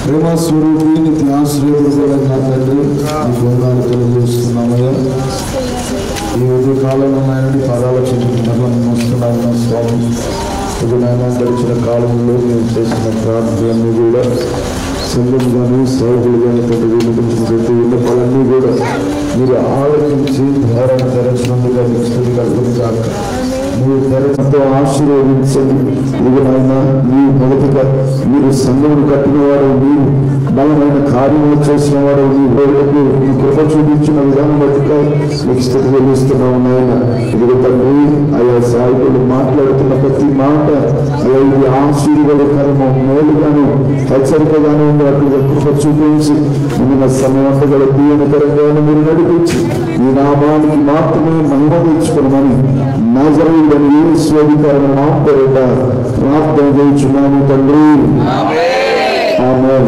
ప్రేమ స్వరూపి నిత్యాశ్రయపడగలైన తండ్రి ఈ వందనాలు తెలియజేస్తున్నామయ్యా ఈ ఉదయ కాలంలో నాయన పదాల చెందుతున్నట్లు వస్తున్నాయన్న స్వామి ఇది నాయన గడిచిన కాలంలో మేము చేసిన ప్రార్థనలన్నీ కూడా సంఘం కానీ సేవకులు కానీ తండ్రి వినిపించిన ప్రతి విన్నపాలన్నీ కూడా మీరు ఆలోచించి ధారణ తెరచినందుగా మీకు స్థితి కలుగుతుంది కాక మీరు తెరచంతో ఆశీర్వదించండి ఇది నాయన మీ మొదటిగా మీరు సంఘమును కట్టిన వారు మీరు బలమైన కార్యములు చేసిన వారు మీ వేడుకకు మీ కృప చూపించిన విధానం బట్టి మీకు స్థితి తెలుస్తున్నాము నాయన ఇది తండ్రి ఆయా సాయికులు మాట్లాడుతున్న ప్రతి మాట అయ్యా ఇది ఆశీర్వాదకరము మేలుగాను హెచ్చరికగాను ఉన్నట్లుగా కృప చూపించి మిగిలిన సమయం గల దీవెనకరంగాను మీరు నడిపించి ఈ నామానికి మాత్రమే మహిమ తెచ్చుకోమని నజరుడని ఈశ్వరీకరణ నామపేట ప్రార్థన చేయించున్నాము తండ్రి ఆమేన్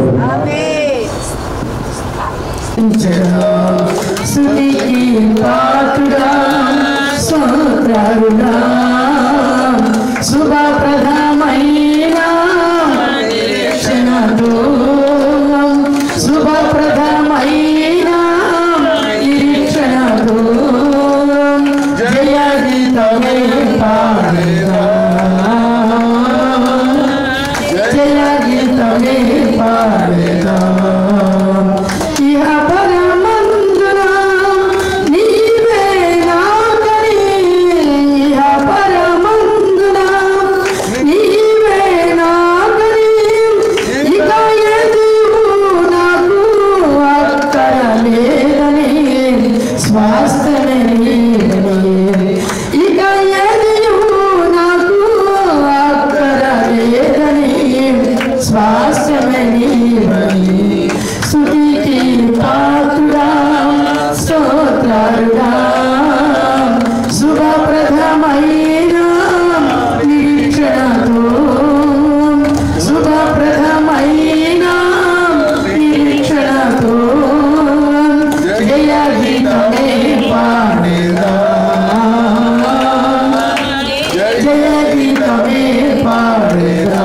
సునికి పాటుడా స్తోత్రాలుడా శుభప్రదమైన నిరీక్షణతో శుభప్రదమైన నిరీక్షణతో జయ గీతమే పాడేదా జయ గీతమే పాడేదా ఇహ పరమందున నీవే నాకని ఇహ పరమందున నీవే నాకని ఇక ఎదుగు నాకు అక్కర లేదని స్వాస్థ్యమే నీదని ఇక ఎదుగు నాకు అక్కర లేదని స్వాస్థ్యమే నీదని స్తుతికి పాత్రుడా స్తోత్రాలుడా శుభప్రదమైన నిరీక్షణతో శుభప్రదమైన నిరీక్షణతో జయ గీతమే పాడేదా జయ గీతమే పాడేదా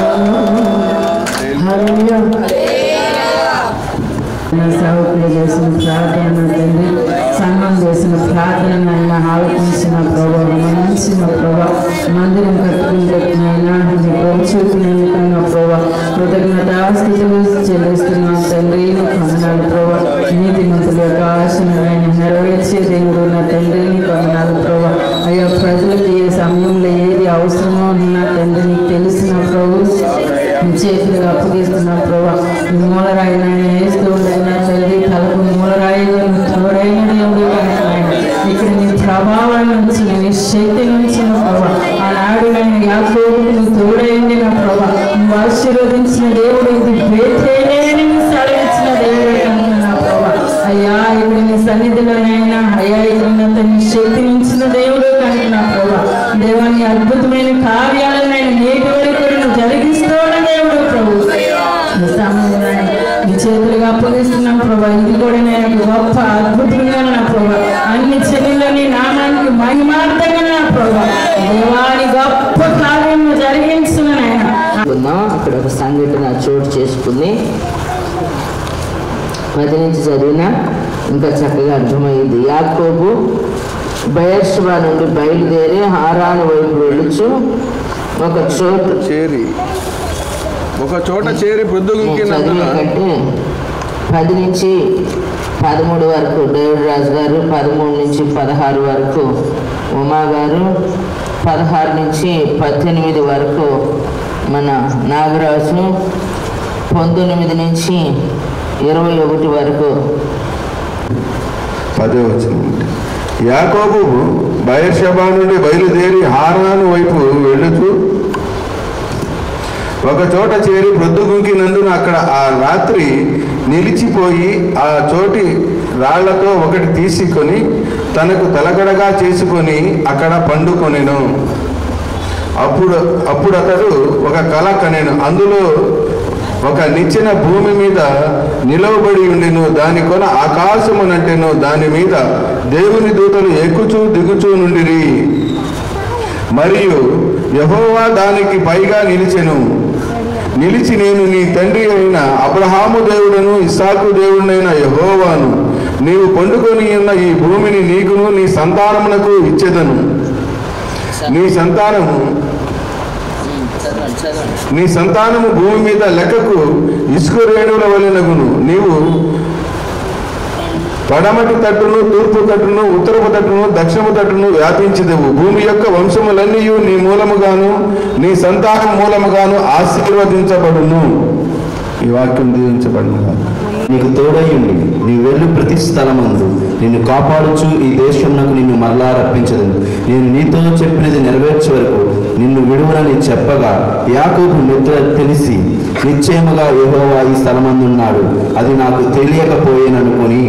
సేవకులు చేసిన ప్రార్థన తండ్రి సంఘం చేసిన ప్రార్థన ఆయన ఆలోచించిన ప్రభావ మంచిన ప్రభావ మందిరం కట్టుకుంటున్నాయినా ప్రభు చూపినందుకున్న ప్రభావ కృతజ్ఞత స్థితులు చెల్లిస్తున్నాం తండ్రి కొందనాలు ప్రభావ నీతి మంతుల యొక్క ఆశను ఆయన నెరవేర్చే దేవుడు నా తండ్రి కొందనాలు ప్రభావ అయ్యా ప్రజలకు ఏ సమయంలో ఏది అవసరమో ఉన్న తండ్రి నీకు తెలిసిన ప్రభు నీ చేతులు అప్పగిస్తున్న ప్రభా నీ మూలరాయిన వేస్తూ ఉండైన తల్లి కలకు మూలరాయిగా నువ్వు తోడైన దేవుడు కనుక ఆయన ఇక్కడ నీ ప్రభావాన్ని నుంచి నీ శక్తి నుంచి ప్రభా ఆనాడు నేను యాకోబుకు నువ్వు తోడైంది నా ప్రభా నువ్వు ఆశీర్వదించిన దేవుడు ఇది బేతేలేని సెలవించిన దేవుడు కనుక నా ప్రభా అయ్యా ఇక్కడ నీ సన్నిధిలోనైనా అయ్యా ఇక్కడ ఉన్నంత నీ శక్తి ఇచ్చిన దేవుడు కనుక నా ప్రభా దేవాన్ని అద్భుతమైన కార్యాలను నేను నేటి వరకు నువ్వు జరిగిస్తున్న దేవుడు ప్రభు ఈ సమయంలో నీ చేతులుగా అప్పగిస్తున్నాం ప్రభా ఇది కూడా నేను గొప్ప అద్భుతంగా నా ప్రభా అన్ని చెల్లిలోని నామానికి మహిమార్థంగా నా ప్రభా దేవాని గొప్ప కార్యం జరిగించిన ఆయన అనుకుందాం అక్కడ ఒక సంఘటన చోటు చేసుకుంది పది నుంచి చదివినా ఇంకా చక్కగా అర్థమైంది యాకోబు బయర్షువా నుండి బయలుదేరి హారాను వైపు వెళ్ళుచు ఒక చోటు చేరి ఒక చోట చేరి ప్రొద్దుగుంకినందున చదివిన కంటే పది నుంచి పదమూడు వరకు డేవిడ్ రాజు గారు పదమూడు నుంచి పదహారు వరకు ఉమా గారు పదహారు నుంచి పద్దెనిమిది వరకు మన నాగరాజు పంతొమ్మిది నుంచి ఇరవై ఒకటి వరకు పదే వచ్చింది యాకోబు బయర్షబా నుండి బయలుదేరి హారాను వైపు వెళ్ళుచు ఒక చోట చేరి ప్రొద్దుగుంకినందున అక్కడ ఆ రాత్రి నిలిచిపోయి ఆ చోటి రాళ్లతో ఒకటి తీసుకొని తనకు తలగడగా చేసుకొని అక్కడ పండుకొనెను అప్పుడు అప్పుడు అతడు ఒక కళ కనెను అందులో ఒక నిచ్చిన భూమి మీద నిలవబడి ఉండెను దాని కొన ఆకాశమునంటెను దాని మీద దేవుని దూతలు ఎక్కుచూ దిగుచూ నుండిరి మరియు యహోవా దానికి పైగా నిలిచెను నిలిచి నేను నీ తండ్రి అయిన అబ్రహాము దేవుడను ఇస్సాకు దేవుడనైన యహోవాను నీవు పండుకొని ఉన్న ఈ భూమిని నీకును నీ సంతానమునకు ఇచ్చేదను నీ సంతానము చదవండి చదవండి నీ సంతానము భూమి మీద లెక్కకు ఇసుక రేణువుల వలెనగును నీవు పడమటి తట్టును తూర్పు తట్టును ఉత్తరపు తట్టును దక్షిణపు తట్టును వ్యాపించదవు భూమి యొక్క వంశములన్నీ నీ మూలముగాను నీ సంతానం మూలముగాను ఆశీర్వదించబడును ఈ వాక్యం దీవించబడును నీకు తోడయ్యుండి నీ వెళ్ళు ప్రతి స్థలమందు నిన్ను కాపాడుచు ఈ దేశంనకు నిన్ను మరలా రప్పించదు నేను నీతో చెప్పినది నెరవేర్చే వరకు నిన్ను విడువనని చెప్పగా యాకోబు నిద్ర తెలిసి నిశ్చయముగా యెహోవా ఈ స్థలమందున్నాడు అది నాకు తెలియకపోయేననుకొని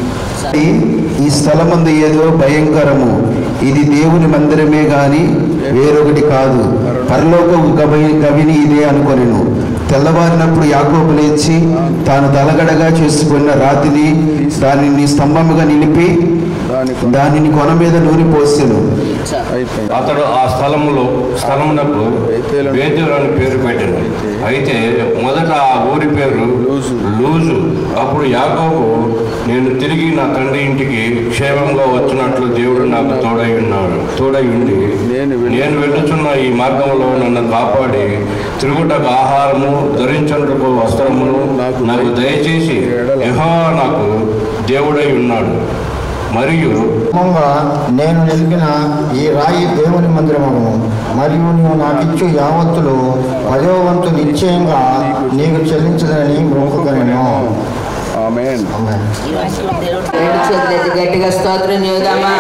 ఈ స్థలమందు ఏదో భయంకరము ఇది దేవుని మందిరమే గాని వేరొకటి కాదు పరలోక గవి గవిని ఇదే అనుకొనెను తెల్లవారినప్పుడు యాకోబు లేచి తాను తలగడగా చేసుకున్న రాతిని దానిని స్తంభముగా నిలిపి దానిని కొన మీద నూనె పోసెను అతడు ఆ స్థలములో స్థలమునకు బేతులు అని పేరు పెట్టాను అయితే మొదట ఆ ఊరి పేరు లూజు అప్పుడు యాకోబు నేను తిరిగి నా తండ్రి ఇంటికి క్షేమంగా వచ్చినట్లు దేవుడు నాకు తోడై ఉన్నాడు తోడై ఉండి నేను వెళ్ళుచున్న ఈ మార్గంలో నన్ను కాపాడి తిరుగుటకు ఆహారము ధరించుటకు వస్త్రమును నాకు దయచేసి యెహోవా నాకు దేవుడై ఉన్నాడు మరియు క్రమంగా నేను నిలిపిన ఈ రాయి దేవుని మందిరము మరియు నీవు నాకిచ్చు యావత్తులు పదో వంతు నిశ్చయంగా నీకు చెల్లించదని మొక్కుకొనెను ఆమేన్ ఆమేన్. రెండు చేతులు ఎత్తి గట్టిగా స్తోత్రం చేద్దామా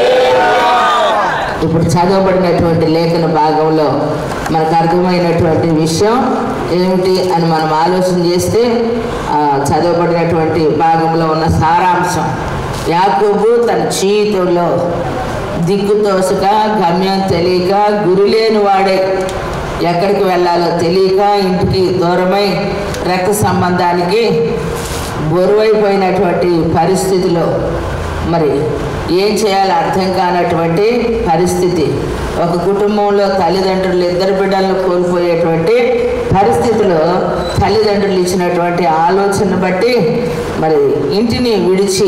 ఇప్పుడు చదవబడినటువంటి లేఖన భాగంలో మనకు అర్థమైనటువంటి విషయం ఏమిటి అని మనం ఆలోచన చేస్తే ఆ, చదవబడినటువంటి భాగంలో ఉన్న సారాంశం యాకోబు తన జీవితంలో దిక్కుతోసక గమ్యం తెలియక గురి లేని వాడే ఎక్కడికి వెళ్ళాలో తెలియక ఇంటికి దూరమై రక్త సంబంధానికి బరువైపోయినటువంటి పరిస్థితిలో మరి ఏం చేయాలో అర్థం కానటువంటి పరిస్థితి ఒక కుటుంబంలో తల్లిదండ్రులు ఇద్దరు బిడ్డలను కోల్పోయేటువంటి పరిస్థితిలో తల్లిదండ్రులు ఇచ్చినటువంటి ఆలోచన బట్టి మరి ఇంటిని విడిచి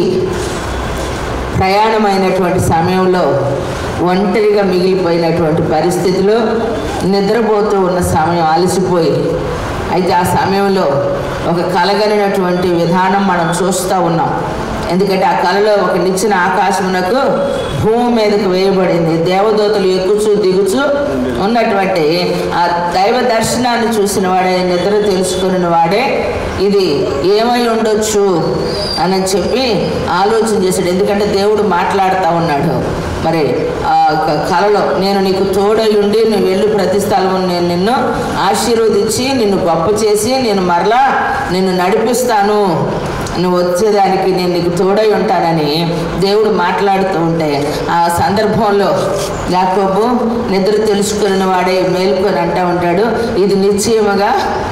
ప్రయాణమైనటువంటి సమయంలో ఒంటరిగా మిగిలిపోయినటువంటి పరిస్థితిలో నిద్రపోతూ ఉన్న సమయం అలసిపోయి అయితే ఆ సమయంలో ఒక కలగలిగినటువంటి విధానం మనం చూస్తూ ఉన్నాం ఎందుకంటే ఆ కళలో ఒక నిచ్చిన ఆకాశమునకు భూమి మీదకు వేయబడింది దేవదూతలు ఎక్కుచూ దిగుచూ ఉన్నటువంటి ఆ దైవ దర్శనాన్ని చూసిన వాడే నిద్ర తెలుసుకున్న వాడే ఇది ఏమై ఉండొచ్చు అని చెప్పి ఆలోచన చేశాడు ఎందుకంటే దేవుడు మాట్లాడుతూ ఉన్నాడు మరి ఆ క- కలలో నేను నీకు తోడై ఉండి నువ్వు వెళ్ళి ప్రతి స్థలము నేను నిన్ను ఆశీర్వదించి నిన్ను గొప్ప చేసి నేను మరలా నిన్ను నడిపిస్తాను నువ్వు వచ్చేదానికి నేను నీకు తోడై ఉంటానని దేవుడు మాట్లాడుతూ ఉంటే ఆ సందర్భంలో యాకోబు నిద్ర తెలుసుకున్న వాడే మేల్కొని అంటూ ఉంటాడు ఇది నిశ్చయముగా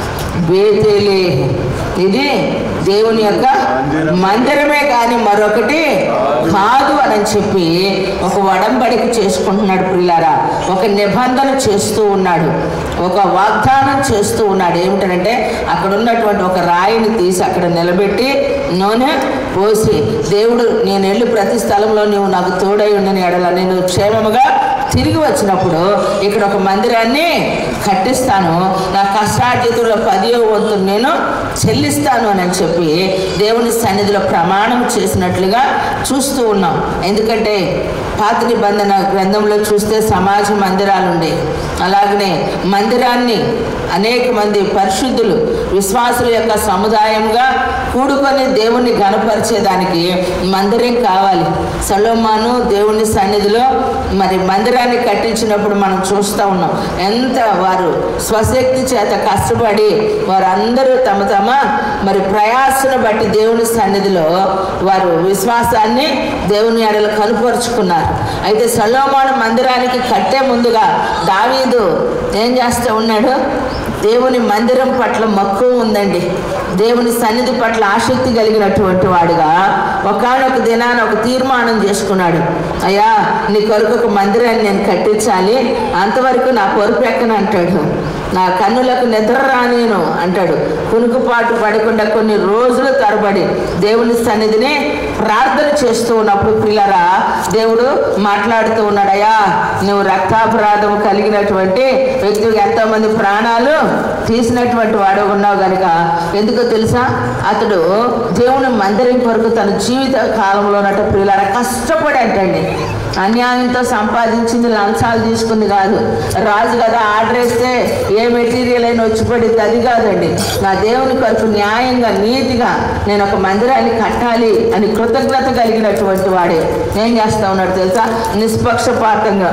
బేతేలే ఇది దేవుని యొక్క మందిరమే కానీ మరొకటి కాదు అని చెప్పి ఒక వడంబడిక చేసుకుంటున్నాడు పిల్లారా ఒక నిబంధన చేస్తూ ఉన్నాడు ఒక వాగ్దానం చేస్తూ ఉన్నాడు ఏమిటంటే అక్కడ ఉన్నటువంటి ఒక రాయిని తీసి అక్కడ నిలబెట్టి నూనె పోసి దేవుడు నేను వెళ్ళి ప్రతి స్థలంలో నీవు నాకు తోడై ఉండని ఎడల నేను క్షేమముగా తిరిగి వచ్చినప్పుడు ఇక్కడ ఒక మందిరాన్ని కట్టిస్తాను నా కష్టార్జితుల పదియో వంతు నేను చెల్లిస్తాను అని చెప్పి దేవుని సన్నిధిలో ప్రమాణం చేసినట్లుగా చూస్తూ ఉన్నాం ఎందుకంటే పాత నిబంధన గ్రంథంలో చూస్తే సమాజ మందిరాలు ఉండే అలాగనే మందిరాన్ని అనేక మంది పరిశుద్ధులు విశ్వాసుల యొక్క సముదాయంగా కూడుకొని దేవుణ్ణి గనపరిచేదానికి మందిరం కావాలి సలోమాను దేవుని సన్నిధిలో మరి మందిరాన్ని కట్టించినప్పుడు మనం చూస్తూ ఉన్నాం ఎంత వారు స్వశక్తి చేత కష్టపడి వారందరూ తమ తమ మరి ప్రయాసను బట్టి దేవుని సన్నిధిలో వారు విశ్వాసాన్ని దేవుని ఎడలు కనుపరుచుకున్నారు అయితే సలోమాను మందిరానికి కట్టే ముందుగా దావీదు ఏం చేస్తూ ఉన్నాడు దేవుని మందిరం పట్ల మక్కువ ఉందండి దేవుని సన్నిధి పట్ల ఆసక్తి కలిగినటువంటి వాడుగా ఒకనొక దినాన ఒక తీర్మానం చేసుకున్నాడు అయ్యా నీ కొరకు ఒక మందిరాన్ని నేను కట్టించాలి అంతవరకు నా పొరుపు ఎక్కన అంటాడు నా కన్నులకు నిద్ర రానేను అంటాడు కునుకుపాటు పడకుండా కొన్ని రోజులు తరబడి దేవుని సన్నిధిని ప్రార్థన చేస్తూ ఉన్నప్పుడు పిల్లరా దేవుడు మాట్లాడుతూ ఉన్నాడయ్యా నువ్వు రక్తాపరాధం కలిగినటువంటి వ్యక్తికి ఎంతో మంది ప్రాణాలు తీసినటువంటి వాడు ఉన్నావు కనుక ఎందుకో తెలుసా అతడు దేవుని మందిరం కొరకు తన జీవిత కాలంలో ఉన్నట్టు ప్రియులారా కష్టపడి అంటండి అన్యాయంతో సంపాదించింది లంచాలు తీసుకుంది కాదు రాజు కదా ఆర్డర్ వేస్తే ఏ మెటీరియల్ అయినా వచ్చి పడింది అది కాదండి నా దేవుని కొరకు న్యాయంగా నీతిగా నేను ఒక మందిరాన్ని కట్టాలి అని కృతజ్ఞత కలిగినటువంటి వాడే ఏం చేస్తా ఉన్నాడు తెలుసా నిష్పక్షపాతంగా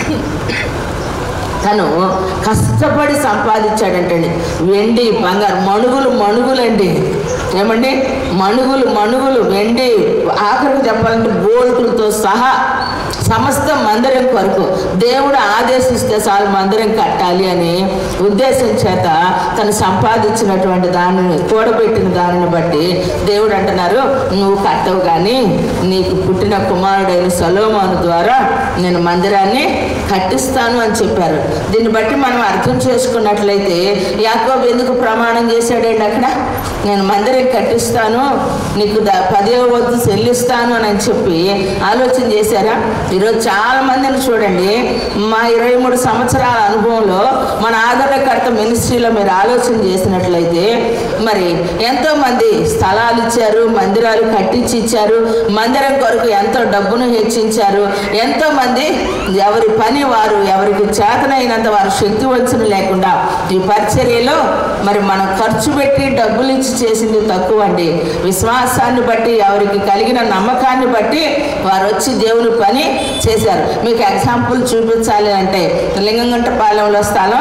తను కష్టపడి సంపాదించాడంటండి వెండి బంగారు మణుగులు మణుగులండి ఏమండి మణుగులు మణుగులు వెండి ఆఖరికి చెప్పాలంటే బోల్టులతో సహా సమస్త మందిరం కొరకు దేవుడు ఆదేశిస్తే చాలు మందిరం కట్టాలి అని ఉద్దేశం చేత తను సంపాదించినటువంటి దానిని కూడబెట్టిన దానిని బట్టి దేవుడు అంటున్నారు నువ్వు కట్టవు కానీ నీకు పుట్టిన కుమారుడైన సలోమాను ద్వారా నేను మందిరాన్ని కట్టిస్తాను అని చెప్పారు దీన్ని బట్టి మనం అర్థం చేసుకున్నట్లయితే యాకోబు ఎందుకు ప్రమాణం చేశాడండి అక్కడ నేను మందిరం కట్టిస్తాను నీకు ద- పదే వద్దు చెల్లిస్తాను అని చెప్పి ఆలోచన చేశారా ఈరోజు చాలా మందిని చూడండి మా ఇరవై మూడు సంవత్సరాల అనుభవంలో మన ఆదరణకర్త మినిస్ట్రీలో మీరు ఆలోచన చేసినట్లయితే మరి ఎంతో మంది స్థలాలు ఇచ్చారు మందిరాలు కట్టించి ఇచ్చారు మందిరం కొరకు ఎంతో డబ్బును హెచ్చించారు ఎంతో మంది ఎవరి పని వారు ఎవరికి చేతనైనంత వారు శక్తి వంచన లేకుండా ఈ పరిచర్యలో మరి మనం ఖర్చు పెట్టి డబ్బులు ఇచ్చి చేసింది తక్కువ అండి విశ్వాసాన్ని బట్టి ఎవరికి కలిగిన నమ్మకాన్ని బట్టి వారు వచ్చి దేవుని పని చేశారు మీకు ఎగ్జాంపుల్ చూపించాలి అంటే లింగంగంటపాలెంలో స్థలం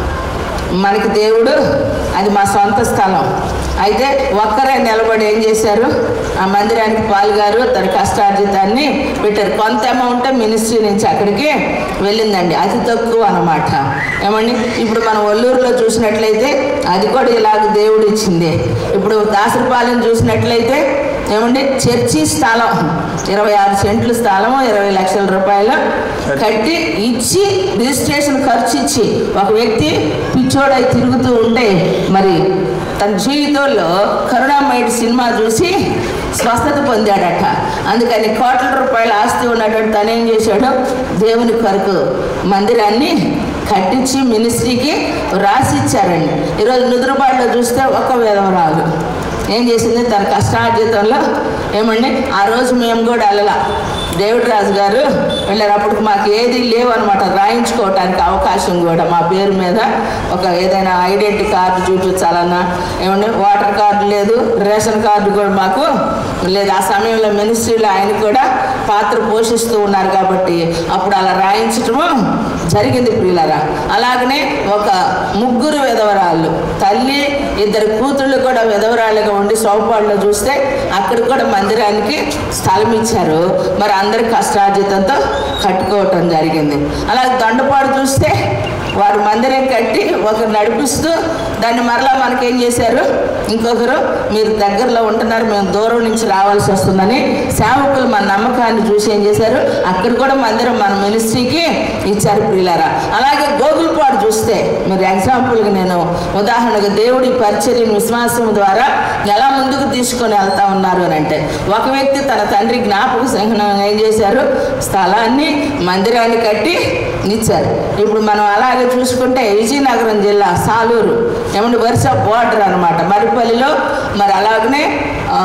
మనకి దేవుడు అది మా సొంత స్థలం అయితే ఒక్కరే నిలబడి ఏం చేశారు ఆ మందిరానికి పాల్గారు తన కష్టార్జితాన్ని పెట్టారు కొంత అమౌంట్ మినిస్ట్రీ నుంచి అక్కడికి వెళ్ళిందండి అతి తక్కువ అన్నమాట ఏమండి ఇప్పుడు మనం ఒల్లూరులో చూసినట్లయితే అది కూడా ఇలాగ దేవుడు ఇచ్చింది ఇప్పుడు దాసరిపాలెం చూసినట్లయితే ఏమండి చర్చి స్థలం ఇరవై ఆరు సెంట్లు స్థలం ఇరవై లక్షల రూపాయలు కట్టి ఇచ్చి రిజిస్ట్రేషన్ ఖర్చు ఇచ్చి ఒక వ్యక్తి పిచ్చోడై తిరుగుతూ ఉంటే మరి తన జీవితంలో కరుణామయుడి సినిమా చూసి స్వస్థత పొందాడట అందుకని కోట్ల రూపాయల ఆస్తి ఉన్నటువంటి తను ఏం చేశాడు దేవుని కొరకు మందిరాన్ని కట్టించి మినిస్ట్రీకి రాసి ఇచ్చారండి ఈరోజు నుదురుబాటులో చూస్తే ఒక్క విధవరాలు ఏం చేసింది తన కష్టార్జితంలో ఏమండి ఆ రోజు మేము కూడా వెళ్ళలా డేవిడ్ రాజు గారు వెళ్ళారు అప్పుడు మాకు ఏది లేవు అనమాట రాయించుకోవటానికి అవకాశం కూడా మా పేరు మీద ఒక ఏదైనా ఐడెంటిటీ కార్డు చూపించాలన్నా ఏమండి వాటర్ కార్డు లేదు రేషన్ కార్డు కూడా మాకు లేదు ఆ సమయంలో మినిస్ట్రీలో ఆయన కూడా పాత్ర పోషిస్తూ ఉన్నారు కాబట్టి అప్పుడు అలా రాయించటము జరిగింది ప్రియులరా అలాగనే ఒక ముగ్గురు విధవరాళ్ళు తల్లి ఇద్దరు కూతుళ్ళు కూడా విధవరాళ్ళుగా ఉండి సోపాడులో చూస్తే అక్కడ కూడా మందిరానికి స్థలం ఇచ్చారు మరి అందరి కష్టార్జితంతో కట్టుకోవటం జరిగింది అలాగే దొండపాడు చూస్తే వారు మందిరం కట్టి ఒకరు నడిపిస్తూ దాన్ని మరలా మనకేం చేశారు ఇంకొకరు మీరు దగ్గరలో ఉంటున్నారు మేము దూరం నుంచి రావాల్సి వస్తుందని సేవకులు మన నమ్మకాన్ని చూసి ఏం చేశారు అక్కడ కూడా మందిరం మన మినిస్ట్రీకి ఇచ్చారు ప్రియులారా అలాగే గోగులపాడు చూస్తే మీరు ఎగ్జాంపుల్గా నేను ఉదాహరణకు దేవుడి పరిచర్యను విశ్వాసం ద్వారా ఎలా ముందుకు తీసుకొని వెళ్తా ఉన్నారు అని అంటే ఒక వ్యక్తి తన తండ్రి జ్ఞాపక సంఘం ఏం చేశారు స్థలాన్ని మందిరాన్ని కట్టి ఇచ్చారు ఇప్పుడు మనం అలాగే చూసుకుంటే విజయనగరం జిల్లా సాలూరు ఏమంటే వరుస బోర్డర్ అనమాట మరిపల్లిలో మరి అలాగనే ఆ,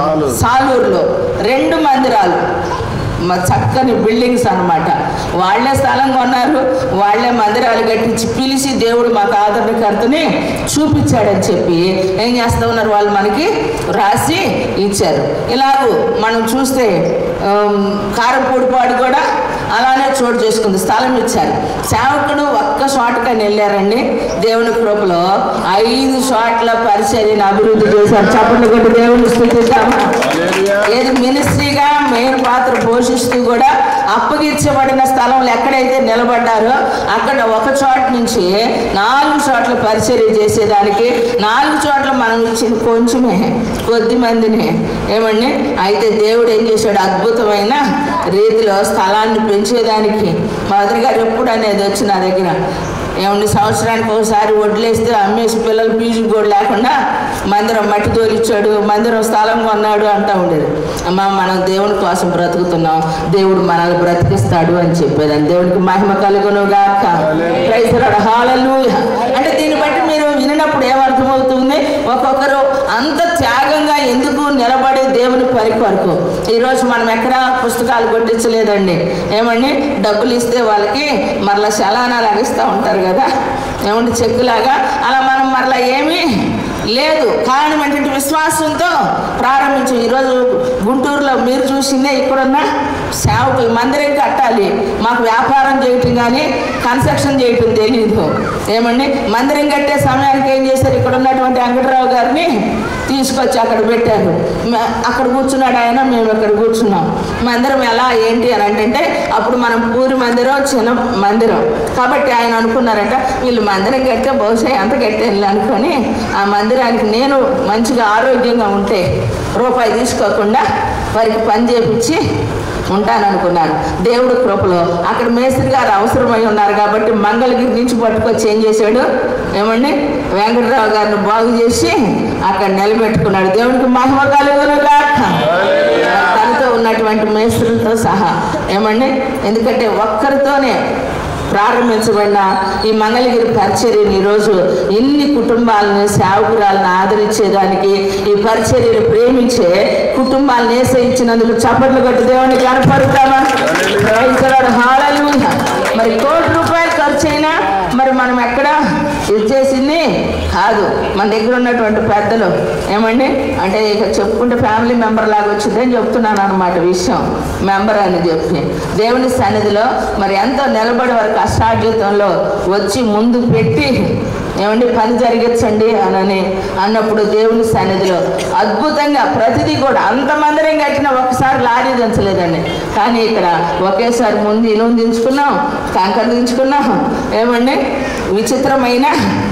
సాలూరులో రెండు మందిరాలు మ- చక్కని బిల్డింగ్స్ అన్నమాట వాళ్ళే స్థలం కొన్నారు వాళ్ళే మందిరాలు కట్టించి పిలిచి దేవుడు మాకు ఆదరణకర్తని చూపించాడని చెప్పి ఏం చేస్తా ఉన్నారు వాళ్ళు మనకి రాసి ఇచ్చారు ఇలాగూ మనం చూస్తే ఆమ్, కారంపూడిపాడు కూడా అలానే చోటు చేసుకుంది స్థలం ఇచ్చారు సేవకుడు ఒక్క షాట్కని వెళ్ళారండి దేవుని కృపలో ఐదు షాట్ల పరిచర్యను అభివృద్ధి చేశారు చప్పట్లు కొట్టి దేవుని స్థుతిద్దామా ఏది మినిస్ట్రీగా మెయిన్ పాత్ర పోషిస్తూ కూడా అప్పగించబడిన స్థలంలో ఎక్కడైతే నిలబడ్డారో అక్కడ ఒక చోట నుంచి నాలుగు చోట్ల పరిచర్య చేసేదానికి నాలుగు చోట్ల మనం ఇచ్చిన కొంచెమే కొద్ది మందిని ఏమండి అయితే దేవుడు ఏం చేశాడు అద్భుతమైన రీతిలో స్థలాన్ని పెంచేదానికి మా వదిన గారు ఎప్పుడు అనేది వచ్చి నా దగ్గర ఏమండి సంవత్సరానికి ఒకసారి వడ్లేస్తే అమ్మేసి పిల్లలు ఫీజులు కూడా లేకుండా మందిరం మట్టి తోలిచ్చాడు మందిరం స్థలం కొన్నాడు అంటూ ఉండేది అమ్మ మనం దేవుని కోసం బ్రతుకుతున్నాం దేవుడు మనల్ని బ్రతికిస్తాడు అని చెప్పేదాన్ని దేవునికి మహిమ కలుగును గాక ప్రైజ్ హాలూయ అంటే దీన్ని బట్టి మీరు వినినప్పుడు ఏమర్థమవుతుంది ఒక్కొక్కరు అంత త్యాగంగా ఎందుకు నిలబడి దేవుని పని కొరకు ఈరోజు మనం ఎక్కడ పుస్తకాలు కొట్టించలేదండి ఏమండి డబ్బులు ఇస్తే వాళ్ళకి మరలా చలానా లాగిస్తూ ఉంటారు కదా ఏమంటే చెక్కులాగా అలా మనం మరలా ఏమీ లేదు కారణం ఏంటంటే విశ్వాసంతో ప్రారంభించు ఈరోజు గుంటూరులో మీరు చూసిందే ఇక్కడున్న సేవకు మందిరం కట్టాలి మాకు వ్యాపారం చేయటం కానీ కన్స్ట్రక్షన్ చేయటం తెలియదు ఏమండి మందిరం కట్టే సమయానికి ఏం చేశారు ఇక్కడ ఉన్నటువంటి వెంకటరావు గారిని తీసుకొచ్చి అక్కడ పెట్టారు మ- అక్కడ కూర్చున్నాడు ఆయన మేము ఇక్కడ కూర్చున్నాం మందిరం ఎలా ఏంటి అని అంటే అప్పుడు మనం పూరి మందిరం చిన్న మందిరం కాబట్టి ఆయన అనుకున్నారంట వీళ్ళు మందిరం కడితే బహుశా ఎంత కట్టేయాలి అనుకొని ఆ మందిరానికి నేను మంచిగా ఆరోగ్యంగా ఉంటే రూపాయి తీసుకోకుండా వారికి పని చేపించి ఉంటాననుకున్నాను దేవుడు కృపలో అక్కడ మేస్త్రి గారు అవసరమై ఉన్నారు కాబట్టి మంగళగిరి నుంచి పట్టుకొచ్చి ఏం చేశాడు ఏమండి వెంకటరావు గారిని బాగు చేసి అక్కడ నిలబెట్టుకున్నాడు దేవుడికి మహిమ కలుగును గాక తనతో ఉన్నటువంటి మేస్త్రులతో సహా ఏమండి ఎందుకంటే ఒక్కరితోనే ప్రారంభించబడిన ఈ మంగళగిరి పరిచర్యని ఈరోజు ఇన్ని కుటుంబాలను సేవకురాలను ఆదరించేదానికి ఈ పరిచర్యను ప్రేమించే కుటుంబాలను ఏసయించినందుకు చప్పట్లు కొట్టి దేవుని కనపడతామా హాలూయ మరి కోటి రూపాయలు ఖర్చు అయినా మరి మనం ఎక్కడ ఇది చేసింది కాదు మన దగ్గర ఉన్నటువంటి పెద్దలు ఏమండి అంటే ఇక చెప్పుకుంటే ఫ్యామిలీ మెంబర్ లాగా వచ్చిందని చెప్తున్నాను అనమాట విషయం మెంబర్ అని చెప్పి దేవుని సన్నిధిలో మరి ఎంతో నిలబడి వారి కష్టార్జితంలో వచ్చి ముందు పెట్టి ఏమండి పని జరిగించండి అనని అన్నప్పుడు దేవుని సన్నిధిలో అద్భుతంగా ప్రతిదీ కూడా అంతమందిరం కట్టినా ఒకసారి లారీ దించలేదండి కానీ ఇక్కడ ఒకేసారి ముందు ఇనుము దించుకున్నాం కంకర దించుకున్నాం ఏమండి విచిత్రమైన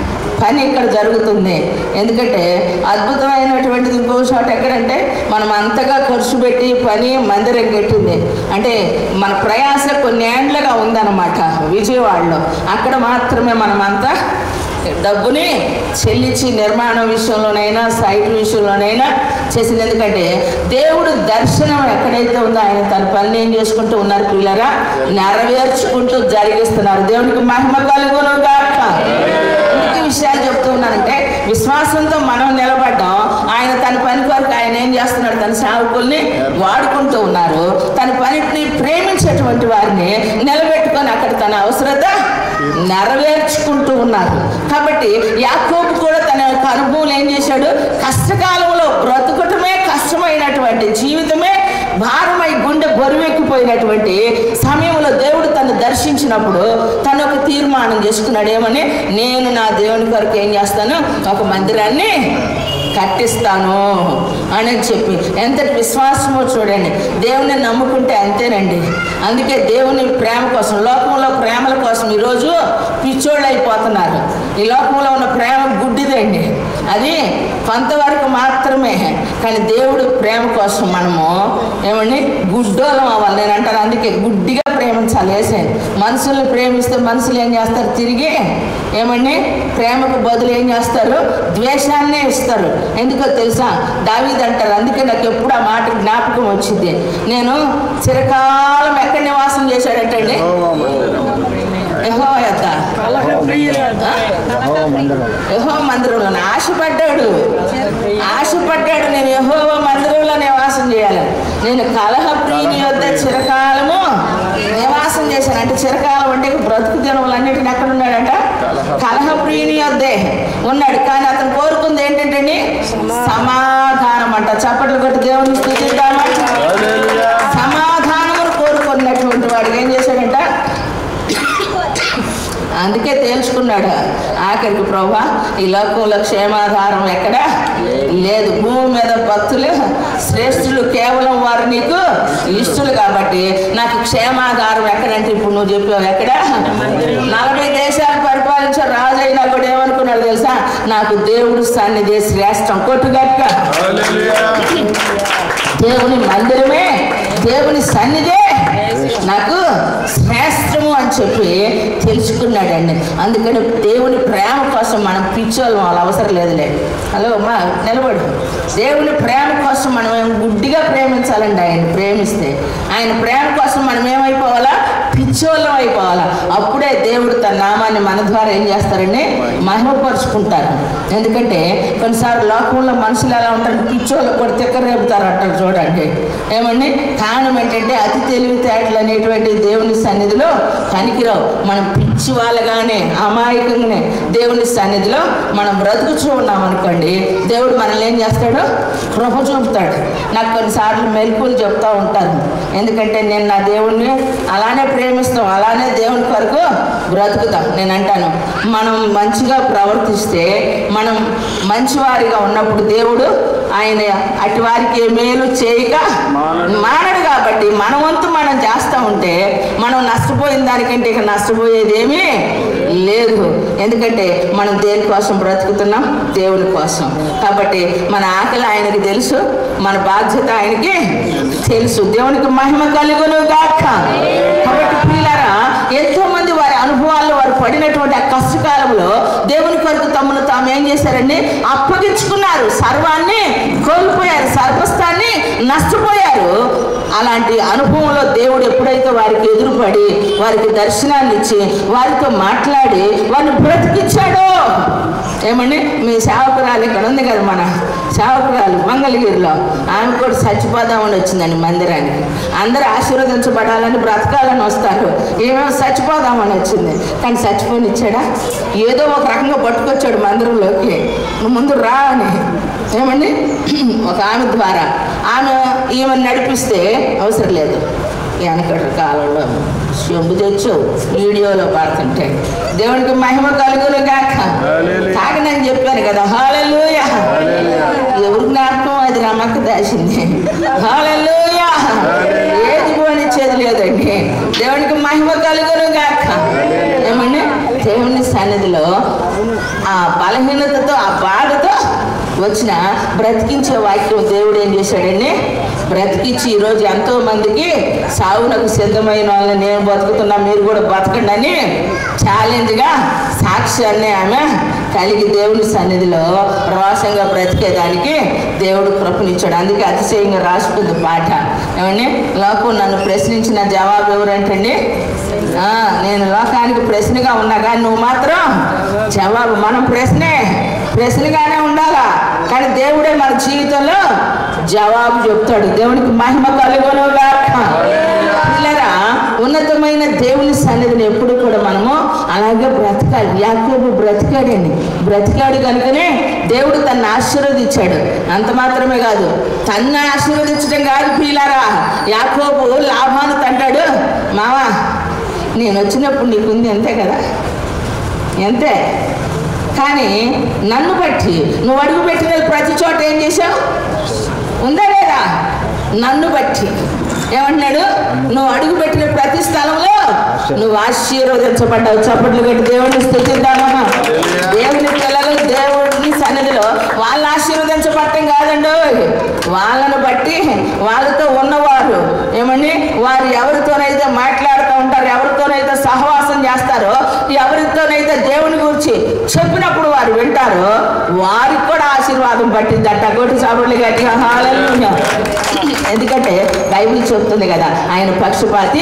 పని ఇక్కడ జరుగుతుంది ఎందుకంటే అద్భుతమైనటువంటిది ఇంకో చోట ఎక్కడంటే మనం అంతగా ఖర్చు పెట్టి పని మందిరం కట్టింది అంటే మన ప్రయాస కొన్ని ఏండ్లుగా ఉందన్నమాట విజయవాడలో అక్కడ మాత్రమే మనం అంతా డబ్బుని చెల్లించి నిర్మాణం విషయంలోనైనా సైట్ విషయంలోనైనా చేసింది ఎందుకంటే దేవుడు దర్శనం ఎక్కడైతే ఉందో ఆయన తన పని ఏం చేసుకుంటూ ఉన్నారు పిల్లరా నెరవేర్చుకుంటూ జరిగిస్తున్నారు దేవునికి మహిమ కలుగును గాక ఎందుకు ఈ విషయాలు చెప్తూ ఉన్నానంటే విశ్వాసంతో మనం నిలబడ్డాం ఆయన తన పని కొరకు ఆయన ఏం చేస్తున్నాడు తన సేవకుల్ని వాడుకుంటూ ఉన్నారు తన పనిని ప్రేమించేటువంటి వారిని నిలబెట్టుకొని అక్కడ తన అవసరత నెరవేర్చుకుంటూ ఉన్నారు కాబట్టి యాకోబు కూడా తన యొక్క అనుభవం ఏం చేశాడు కష్టకాలంలో బ్రతుకటమే కష్టమైనటువంటి జీవితమే భారమై గుండె బరువెక్కిపోయినటువంటి సమయంలో దేవుడు తను దర్శించినప్పుడు తను ఒక తీర్మానం చేసుకున్నాడు ఏమని నేను నా దేవుని కొరకు ఏం చేస్తాను ఒక మందిరాన్ని కట్టిస్తాను అని చెప్పి ఎంతటి విశ్వాసమో చూడండి దేవుని నమ్ముకుంటే అంతేనండి అందుకే దేవుని ప్రేమ కోసం లోకంలో ప్రేమల కోసం ఈరోజు పిచ్చోళ్ళు అయిపోతున్నారు ఈ లోకంలో ఉన్న ప్రేమ గుడ్డిదండి అది కొంతవరకు మాత్రమే కానీ దేవుడు ప్రేమ కోసం మనము ఏమండి గుడ్డోలం అవ్వాలి నేను అంటాను అందుకే గుడ్డిగా ప్రేమించాలి వేసాను మనుషుల్ని ప్రేమిస్తే మనుషులు ఏం చేస్తారు తిరిగి ఏమండి ప్రేమకు బదులు ఏం చేస్తారు ద్వేషాన్నే ఇస్తారు ఎందుకో తెలుసా దావీద్ అంటారు అందుకే నాకు ఎప్పుడు ఆ మాట జ్ఞాపకం వచ్చింది నేను చిరకాలం ఎక్కడ నివాసం చేశాడంటండి యెహోవా యొద్ద. ఆ? యెహోవా మందిరంలో ఆశపడ్డాడు ఆశపడ్డాడు నేను యెహోవా మందిరంలో నివాసం చేయాలి నేను కలహ ప్రియుని వద్ద చిరకాలము నివాసం చేశాను అంటే చిరకాలం అంటే బ్రతుకు దినములన్నిటిని ఎక్కడ ఉన్నాడంట కలహ ప్రియుని వద్దే ఉన్నాడు కానీ అతను కోరుకుంది ఏంటంటే సమాధానం అంట చప్పట్లు కొట్టి దేవుని స్థుతిద్దామా సమాధానమును కోరుకున్నటువంటి వాడు ఏం చేశాడంట అందుకే తేల్చుకున్నాడు ఆఖరికి ప్రభా ఈ లోకంలో క్షేమాధారం ఎక్కడ లేదు భూమి మీద భక్తులు శ్రేష్ఠులు కేవలం వారు నీకు ఇష్టలు కాబట్టి నాకు క్షేమాధారం ఎక్కడంటే ఇప్పుడు నువ్వు చెప్పావు ఎక్కడ నలభై దేశాలు పరిపాలించే రాజు అయినా కూడా ఏమనుకున్నాడు తెలుసా నాకు దేవుడు సన్నిధి శ్రేష్టం కొట్టుగట్ట దేవుని మందిరమే దేవుని సన్నిధే నాకు శ్రేష్టము అని అని చెప్పి తెలుసుకున్నాడండి అందుకని దేవుని ప్రేమ కోసం మనం పిచ్చోళ్ళం వాళ్ళ అవసరం లేదులే హలో అమ్మా నిలబడు దేవుని ప్రేమ కోసం మనం ఏం గుడ్డిగా ప్రేమించాలండి ఆయన ప్రేమిస్తే ఆయన ప్రేమ కోసం మనం ఏమైపోవాలా పిచ్చోళ్ళం అయిపోవాలా అప్పుడే దేవుడు తన నామాన్ని మన ద్వారా ఏం చేస్తారండి మహిమపరుచుకుంటారు ఎందుకంటే కొన్నిసార్లు లోకంలో మనుషులు ఎలా ఉంటారు పిచ్చోళ్ళు కూడా తిక్క రేపుతారు అంటారు చూడండి ఏమండి కారణం ఏంటంటే అతి తెలివితేటలు అనేటువంటి దేవుని సన్నిధిలో పనికిరావు మనం పిచ్చి వాళ్ళగానే అమాయకంగానే దేవుని సన్నిధిలో మనం బ్రతుకుచూ ఉన్నాం అనుకోండి దేవుడు మనల్ని ఏం చేస్తాడు కృప చూపుతాడు నాకు కొన్నిసార్లు మెలకులు చెప్తూ ఉంటారు ఎందుకంటే నేను నా దేవుణ్ణి అలానే ప్రేమిస్తాం అలానే దేవుని కొరకు బ్రతుకుతాం నేను అంటాను మనం మంచిగా ప్రవర్తిస్తే మనం మంచివారిగా ఉన్నప్పుడు దేవుడు ఆయన అటు వారికి ఏ మేలు చేయక మానడు కాబట్టి మన వంతు మనం చేస్తూ ఉంటే మనం నష్టపోయిన దానికంటే ఇక నష్టపోయేది ఏమీ లేదు ఎందుకంటే మనం దేనికోసం బ్రతుకుతున్నాం దేవుని కోసం కాబట్టి మన ఆకలి ఆయనకి తెలుసు మన బాధ్యత ఆయనకి తెలుసు దేవునికి మహిమ కలుగును గాక కాబట్టి పిల్లరా ఎంతో మంది వారి అనుభవాల్లో వారు పడినటువంటి ఆ కష్టకాలంలో దేవుని కొరకు తమను తాము ఏం చేశారండి అప్పగించుకున్నారు సర్వాన్ని కోల్పోయారు సర్వస్థాన్ని నష్టపోయారు అలాంటి అనుభవంలో దేవుడు ఎప్పుడైతే వారికి ఎదురుపడి వారికి దర్శనాన్ని ఇచ్చి వారితో మాట్లాడి వారిని బ్రతికిచ్చాడో ఏమండి మీ సేవకురాలు ఇక్కడ ఉంది కదా మన సేవకురాలు మంగళగిరిలో ఆమె కూడా చచ్చిపోదామని వచ్చిందండి మందిరానికి అందరూ ఆశీర్వదించబడాలని బ్రతకాలని వస్తారు ఏమేమో చచ్చిపోదామని వచ్చింది కానీ చచ్చిపోని ఇచ్చాడా ఏదో ఒక రకంగా పట్టుకొచ్చాడు మందిరంలోకి నువ్వు ముందు రా అని ఏమండి ఒక ఆమె ద్వారా ఆమె ఈమె నడిపిస్తే అవసరం లేదు వెనకటి కాలంలో చెంబు తెచ్చు వీడియోలో పడుతుంటే దేవునికి మహిమ కలుగును గాక తాగనని చెప్పాను కదా హాలెలూయ ఎవరు జ్ఞాపకం అది రమక్క దాసింది హాలెలూయ ఏది పోనిచ్చేది లేదండి దేవునికి మహిమ కలుగును గాక ఏమండి దేవుని సన్నిధిలో ఆ బలహీనతతో ఆ బాధతో వచ్చిన బ్రతికించే వాక్యం దేవుడు ఏం చేశాడండి బ్రతికించి ఈరోజు ఎంతో మందికి సాగునకు సిద్ధమైన వాళ్ళని నేను బతుకుతున్నా మీరు కూడా బతకండి అని ఛాలెంజ్గా సాక్ష్యాన్ని ఆమె కలిగి దేవుని సన్నిధిలో రోషంగా బ్రతికేదానికి దేవుడు కృపనిచ్చాడు అందుకే అతిశయంగా రాసుకుంది పాట ఏమండి లోకం నన్ను ప్రశ్నించిన జవాబు ఎవరంటండి ఆ, నేను లోకానికి ప్రశ్నగా ఉన్నా కానీ నువ్వు మాత్రం జవాబు మనం ప్రశ్నే ప్రశ్నగానే ఉండాలా కానీ దేవుడే మన జీవితంలో జవాబు చెప్తాడు దేవునికి మహిమ కలుగును గాక పిల్లరా ఉన్నతమైన దేవుని సన్నిధిని ఎప్పుడు కూడా మనము అలాగే బ్రతకాలి యాకోబు బ్రతికాడండి బ్రతికాడు కనుకనే దేవుడు తన్ని ఆశీర్వదించాడు అంత మాత్రమే కాదు తన్ను ఆశీర్వదించడం కాదు పిల్లరా యాకోబు లాభాన్ని తంటాడు మావా నేను వచ్చినప్పుడు నీకుంది అంతే కదా ఎంతే కానీ నన్ను బట్టి నువ్వు అడుగు పెట్టిన ప్రతి చోట ఏం చేశావు ఉందా లేదా నన్ను బట్టి ఏమంటున్నాడు నువ్వు అడుగు పెట్టిన ప్రతి స్థలంలో నువ్వు ఆశీర్వదించబడ్డావు చప్పట్లు కట్టి దేవుడిని స్థుతిద్దామా దేవుని పిల్లలు దేవుడిని సన్నిధిలో వాళ్ళు ఆశీర్వదించబడటం కాదండి వాళ్ళను బట్టి వాళ్ళతో ఉన్నవారు ఏమండి వారు ఎవరితోనైతే మాట్లాడుతూ ఉంటారు ఎవరితోనైతే సహవాసం చేస్తారో ఎవరితోనైతే దేవుని గురించి చెప్పినప్పుడు వారు వింటారో వారికి కూడా ఆశీర్వాదం పట్టిందట కొట్టి సాబుళ్ళు గట్టిగా హల్లెలూయా. ఎందుకంటే బైబిల్ చెప్తుంది కదా ఆయన పక్షపాతి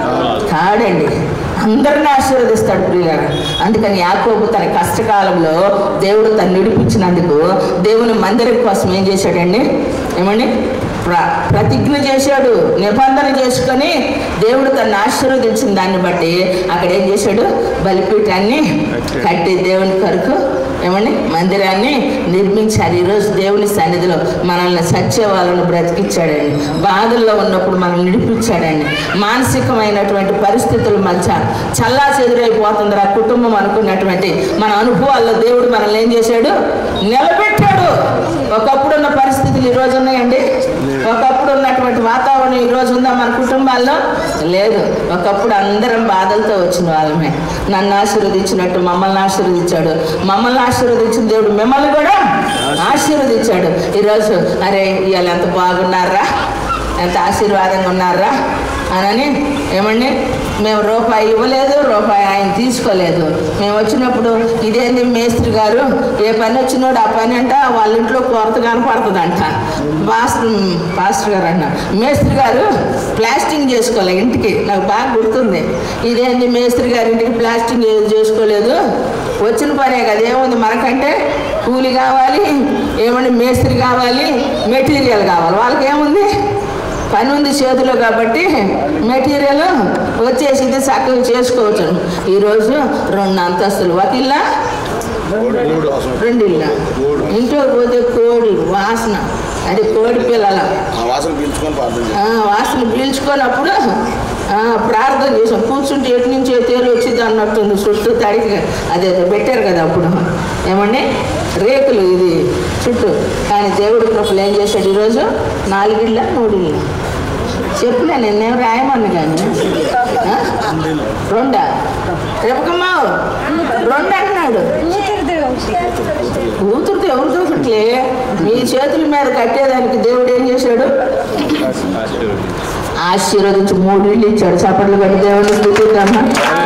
కాడండి అందరిని ఆశీర్వదిస్తాడు ప్రియులారా అందుకని యాకోబు తన కష్టకాలంలో దేవుడు తను నిడిపించినందుకు దేవుని మందిరం కోసం ఏం చేశాడండి ఏమండి ప్ర ప్రతిజ్ఞ చేశాడు నిబంధన చేసుకొని దేవుడు తను ఆశీర్వదించిన దాన్ని బట్టి అక్కడ ఏం చేశాడు బలిపీఠాన్ని కట్టి దేవుని కొరకు ఏమండి మందిరాన్ని నిర్మించారు ఈరోజు దేవుని సన్నిధిలో మనల్ని సత్య వాళ్ళను బ్రతికించాడండి బాధల్లో ఉన్నప్పుడు మనల్ని నిడిపించాడండి మానసికమైనటువంటి పరిస్థితుల మధ్య చల్లా చెదురైపోతుంది ఆ కుటుంబం అనుకున్నటువంటి మన అనుభవాల్లో దేవుడు మనల్ని ఏం చేశాడు నిలబెట్టాడు ఒకప్పుడు ఉన్న పరిస్థితులు ఈ రోజు ఉన్నాయండి ఒకప్పుడు ఉన్నటువంటి వాతావరణం ఈ రోజు ఉందా మన కుటుంబాల్లో లేదు ఒకప్పుడు అందరం బాధలతో వచ్చిన వాళ్ళమే నన్ను ఆశీర్వదించినట్టు మమ్మల్ని ఆశీర్వదించాడు మమ్మల్ని ఆశీర్వదించిన దేవుడు మిమ్మల్ని కూడా ఆశీర్వదించాడు ఈరోజు అరే ఇవాళ ఎంత బాగున్నారా ఎంత ఆశీర్వాదంగా ఉన్నారా అనని ఏమండి మేము రూపాయి ఇవ్వలేదు రూపాయి ఆయన తీసుకోలేదు మేము వచ్చినప్పుడు ఇదేంది మేస్త్రి గారు ఏ పని వచ్చినోడు ఆ పని అంట వాళ్ళ ఇంట్లో కొరత కనపడుతుందంట పాస్టర్ పాస్టర్ గారు అన్న మేస్త్రి గారు ప్లాస్టింగ్ చేసుకోలే ఇంటికి నాకు బాగా గుర్తుంది ఇదేంది మేస్త్రి గారి ఇంటికి ప్లాస్టింగ్ ఏ- చేసుకోలేదు వచ్చిన పనే కదా ఏముంది మనకంటే కూలి కావాలి ఏమంటే మేస్త్రి కావాలి మెటీరియల్ కావాలి వాళ్ళకి ఏముంది పని ఉంది చేతిలో కాబట్టి మెటీరియల్ వచ్చేసింది చక్కగా చేసుకోవచ్చు ఈరోజు రెండు అంతస్తులు ఒక ఇల్లా రెండు ఇల్లా ఇంట్లో పోతే కోడి వాసన అది కోడి పిల్లల వాసన పీల్చుకొని ప్రార్థన ఆ, వాసన పీల్చుకున్నప్పుడు ఆ, ప్రార్థన చేసాం కూర్చుంటే ఎటు నుంచి తేలి వచ్చింది అన్నట్టుంది చుట్టూ తడికి అదే పెట్టారు కదా అప్పుడు ఏమండి రేకులు ఇది చుట్టూ కానీ దేవుడి కృపలు ఏం చేశాడు ఈరోజు నాలుగిళ్ళ మూడిళ్ళ చెప్పలే నేనేం రాయమని కానీ ఆ? రెండా రేపకమ్మా రెండు అంటున్నాడు కూతురుతో ఎవరు దొరకట్లే మీ చేతుల మీద కట్టేదానికి దేవుడు ఏం చేశాడు ఆశీర్వదించి మూడు ఇళ్ళు ఇచ్చాడు చప్పట్లు కట్టి దేవుడిని స్థుతిద్దామా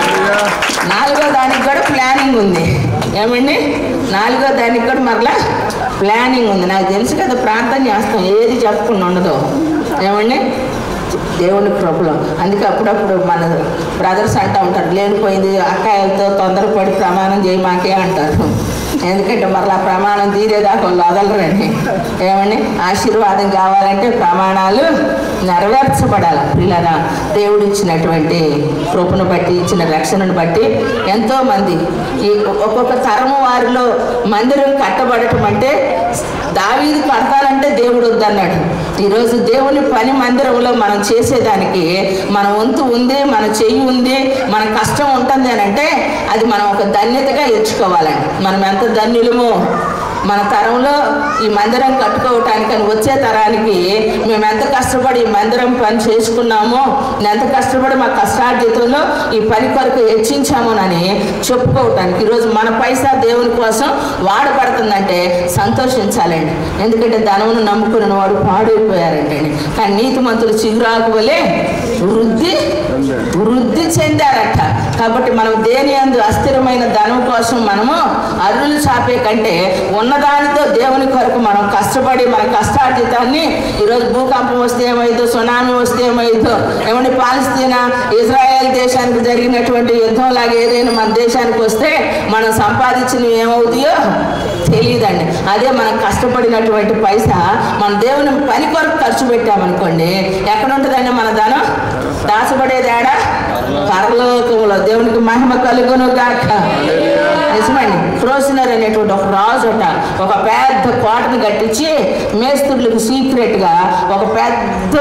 నాలుగో దానికి కూడా ప్లానింగ్ ఉంది ఏమండి నాలుగో దానికి కూడా మరలా ప్లానింగ్ ఉంది నాకు తెలుసు కదా ప్రార్థన చేస్తాం ఏది చెప్పకుండా ఉండదు ఏమండి దేవుని కృపలో అందుకే అప్పుడప్పుడు మన బ్రదర్స్ అంటూ ఉంటారు లేనిపోయింది అక్కాయలతో తొందరపడి ప్రమాణం చేయి మాకే అంటారు ఎందుకంటే మరలా ప్రమాణం తీరేదాకా వాళ్ళు వదలరండి ఏమండి ఆశీర్వాదం కావాలంటే ప్రమాణాలు నెరవేర్చబడాలి పిల్లల దేవుడు ఇచ్చినటువంటి కృపను బట్టి ఇచ్చిన రక్షణను బట్టి ఎంతో మంది ఈ ఒక్కొక్క తరము వారిలో మందిరం కట్టబడటం అంటే దావీది కడతానంటే దేవుడు వద్దన్నాడు ఈరోజు దేవుని పని మందిరంలో మనం చేసేదానికి మన వంతు ఉంది మన చెయ్యి ఉంది మన కష్టం ఉంటుంది అని అంటే అది మనం ఒక ధన్యతగా ఎంచుకోవాలండి మనం ఎంత ధన్యులమో మన తరంలో ఈ మందిరం కట్టుకోవటానికని వచ్చే తరానికి మేము ఎంత కష్టపడి ఈ మందిరం పని చేసుకున్నామో ఎంత కష్టపడి మా కష్టార్జితంలో ఈ పని కొరకు హెచ్చించామోనని చెప్పుకోవటానికి ఈరోజు మన పైసా దేవుని కోసం వాడబడుతుందంటే సంతోషించాలండి ఎందుకంటే ధనమును నమ్ముకున్న వాడు పాడైపోయారంటండి కానీ నీతిమంతులు చిగురాకు వలె వృద్ధి వృద్ధి చెందారట కాబట్టి మనం దేని అందు అస్థిరమైన ధనం కోసం మనము అరులు చాపే కంటే ఉన్నదానితో దేవుని కొరకు మనం కష్టపడి మన కష్టార్జితాన్ని ఈరోజు భూకంపం వస్తే ఏమైందో సునామీ వస్తే ఏమైందో ఏమంటే పాలస్తీనా ఇజ్రాయెల్ దేశానికి జరిగినటువంటి యుద్ధం లాగా ఏదైనా మన దేశానికి వస్తే మనం సంపాదించినవి ఏమవుతాయో తెలియదండి అదే మనం కష్టపడినటువంటి పైసా మన దేవుని పని కొరకు ఖర్చు పెట్టామనుకోండి ఎక్కడ ఉంటుందండి మన ధనం దాచబడేదేడా పరలోకంలో దేవునికి మహిమ కలుగును గాక నిజమండి క్రోసినర్ అనేటువంటి ఒక రాజు అట ఒక పెద్ద కోటను కట్టించి మేస్త్రులకు సీక్రెట్గా ఒక పెద్ద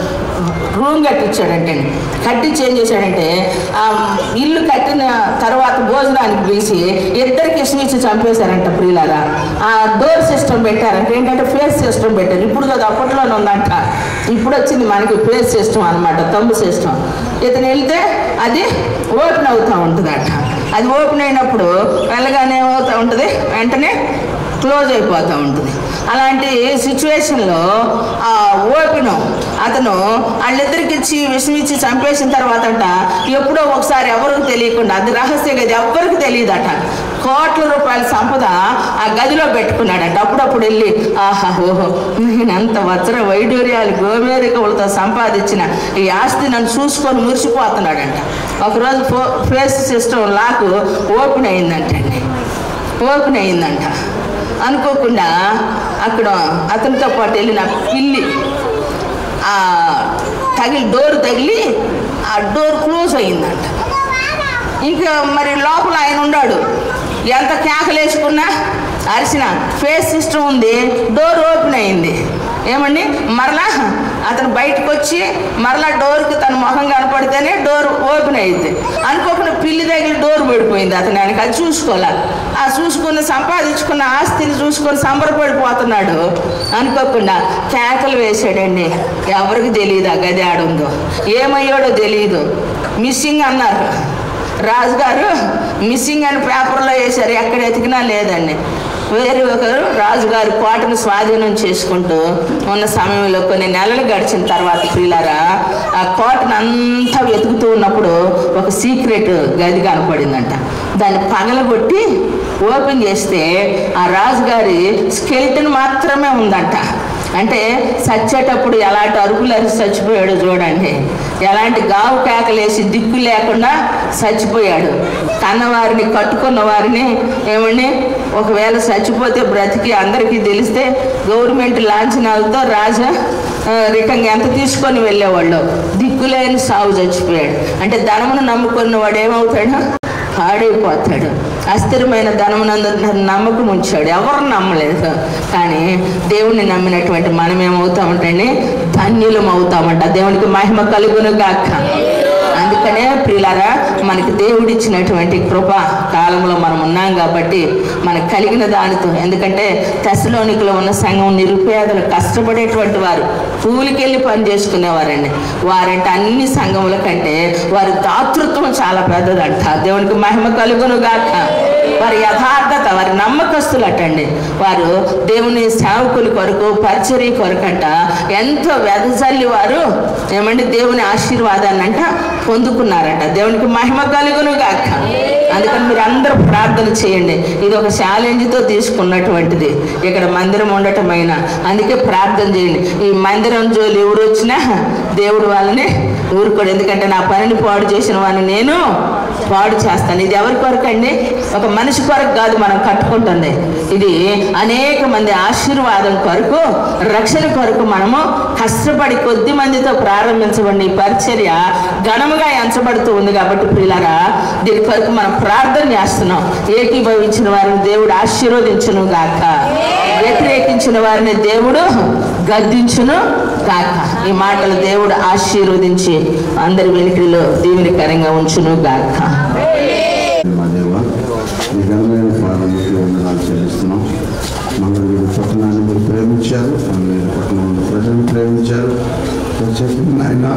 రూమ్ కట్టించాడంటే కట్టించి ఏం చేశాడంటే ఆ ఇల్లు కట్టిన తర్వాత భోజనానికి పిలిచి ఇద్దరికి ఇచ్చి చంపేశారంట ప్రియులారా ఆ డోర్ సిస్టమ్ పెట్టారంట ఏంటంటే ఫేస్ సిస్టమ్ పెట్టారు ఇప్పుడు కదా అప్పట్లోనే ఉందంట ఇప్పుడు వచ్చింది మనకి ఫేస్ సిస్టమ్ అనమాట తమ్ము సిస్టమ్ ఇతను వెళ్తే అది ఓపెన్ అవుతూ ఉంటుందట అది ఓపెన్ అయినప్పుడు వెళ్ళగానే ఏమవుతూ ఉంటుంది వెంటనే క్లోజ్ అయిపోతూ ఉంటుంది అలాంటి సిచ్యువేషన్లో ఆ ఓపెన్ అతను వాళ్ళిద్దరికి ఇచ్చి విషం ఇచ్చి చంపేసిన తర్వాత అంట ఎప్పుడో ఒకసారి ఎవరికి తెలియకుండా అది రహస్యం గది ఎవ్వరికి తెలియదట కోట్ల రూపాయల సంపద ఆ గదిలో పెట్టుకున్నాడట అప్పుడప్పుడు వెళ్ళి ఆహా ఓహో నేను ఎంత వజ్ర వైడూర్యాలు గోమేరికములతో సంపాదించిన ఈ ఆస్తి నన్ను చూసుకొని మురిసిపోతున్నాడంట ఒకరోజు ఫో ఫేస్ సిస్టమ్ లాక్ ఓపెన్ అయిందంటండి ఓపెన్ అయిందంట అనుకోకుండా అక్కడ అతనితో పాటు వెళ్ళిన పిల్లి ఆ తగిలి డోర్ తగిలి ఆ డోర్ క్లోజ్ అయిందంట ఇంకా మరి లోపల ఆయన ఉన్నాడు ఎంత కేకలేసుకున్నా అరిసిన ఫేస్ సిస్టమ్ ఉంది డోర్ ఓపెన్ అయింది ఏమండి మరలా అతను బయటకు వచ్చి మరలా డోర్కి తన ముఖం కనపడితేనే డోర్ ఓపెన్ అయింది అనుకోకుండా పిల్లి దగ్గర డోర్ పడిపోయింది అతను ఆయనకి అది చూసుకోలే ఆ చూసుకున్న సంపాదించుకున్న ఆస్తిని చూసుకొని సంబరపడిపోతున్నాడు అనుకోకుండా కేకలు వేసాడండి ఎవరికి తెలియదు ఆ గది ఆడుందో ఏమయ్యాడో తెలియదు మిస్సింగ్ అన్నారు రాజుగారు మిస్సింగ్ అని పేపర్లో వేశారు ఎక్కడ ఎతికినా లేదండి వేరే ఒకరు రాజుగారి కోటను స్వాధీనం చేసుకుంటూ ఉన్న సమయంలో కొన్ని నెలలు గడిచిన తర్వాత పిల్లరా ఆ కోటను అంతా వెతుకుతూ ఉన్నప్పుడు ఒక సీక్రెట్ గది కనపడిందంట దాన్ని పగలగొట్టి ఓపెన్ చేస్తే ఆ రాజుగారి స్కెల్టన్ మాత్రమే ఉందంట అంటే చచ్చేటప్పుడు ఎలాంటి అరుపులు అరిసి చచ్చిపోయాడు చూడండి ఎలాంటి గావు కేకలేసి దిక్కు లేకుండా చచ్చిపోయాడు కన్నవారిని కట్టుకున్న వారిని ఏమండి ఒకవేళ చచ్చిపోతే బ్రతికి అందరికీ తెలిస్తే గవర్నమెంట్ లాంఛనాలతో రాజా ఆ, రిటర్న్ ఎంత తీసుకొని వెళ్ళేవాళ్ళు దిక్కులేని సాగు చచ్చిపోయాడు అంటే ధనమును నమ్ముకున్న వాడు ఏమవుతాడు పాడైపోతాడు అస్థిరమైన ధనమునందు నమ్మకం ఉంచాడు ఎవరు నమ్మలేదు కానీ దేవుణ్ణి నమ్మినటువంటి మనం ఏమవుతామంటండి ధన్యులం అవుతామంట దేవునికి మహిమ కలుగును గాక అందుకనే ప్రియులారా మనకి దేవుడిచ్చినటువంటి కృప కాలంలో మనం ఉన్నాం కాబట్టి మనకు కలిగిన దానితో ఎందుకంటే తెసలోనికలో ఉన్న సంఘం నిరుపేదలు కష్టపడేటువంటి వారు కూలికెళ్ళి పని చేసుకునేవారండి వారంటే అన్ని సంఘముల కంటే వారి దాతృత్వం చాలా పెద్దదంట దేవునికి మహిమ కలుగును గాక వారి యథార్థత వారి నమ్మకస్తులటండి వారు దేవుని సేవకుల కొరకు పరిచర్య కొరకంట ఎంతో వెదజల్లి వారు ఏమండి దేవుని ఆశీర్వాదాన్ని అంట పొందుకున్నారట దేవునికి మహిమ కలుగును గాక అందుకని మీరు అందరూ ప్రార్థన చేయండి ఇది ఒక ఛాలెంజ్తో తీసుకున్నటువంటిది ఇక్కడ మందిరం ఉండటమైన అందుకే ప్రార్థన చేయండి ఈ మందిరం జోలి ఎవరు వచ్చినా దేవుడు వాళ్ళని ఊరుకోడు ఎందుకంటే నా పనిని పాడు చేసిన వాడిని నేను పాడు చేస్తాను ఇది ఎవరి కొరకు అండి ఒక మనిషి కొరకు కాదు మనం కట్టుకుంటుంది ఇది అనేక మంది ఆశీర్వాదం కొరకు రక్షణ కొరకు మనము కష్టపడి కొద్ది మందితో ప్రారంభించబడిన ఈ పరిచర్య ఘనముగా ఎంచబడుతూ ఉంది కాబట్టి పిల్లరా దీని కొరకు మనం ప్రార్థన చేస్తున్నాం ఏకీభవించిన వారిని దేవుడు ఆశీర్వదించును గాక వ్యతిరేకించిన వారిని దేవుడు గద్దించును గాక ఈ మాటలు దేవుడు ఆశీర్వదించి అందరి వెనుకలో దీవెనకరంగా ఉంచును గాక మా దేవ మీ ఘనమైన ప్రారంభంలో వందనాలు చెల్లిస్తున్నాం మంగళగిరి పట్టణాన్ని మీరు ప్రేమించారు మంగళగిరి పట్టణంలో ప్రజలను ప్రేమించారు ప్రత్యేకంగా ఆయన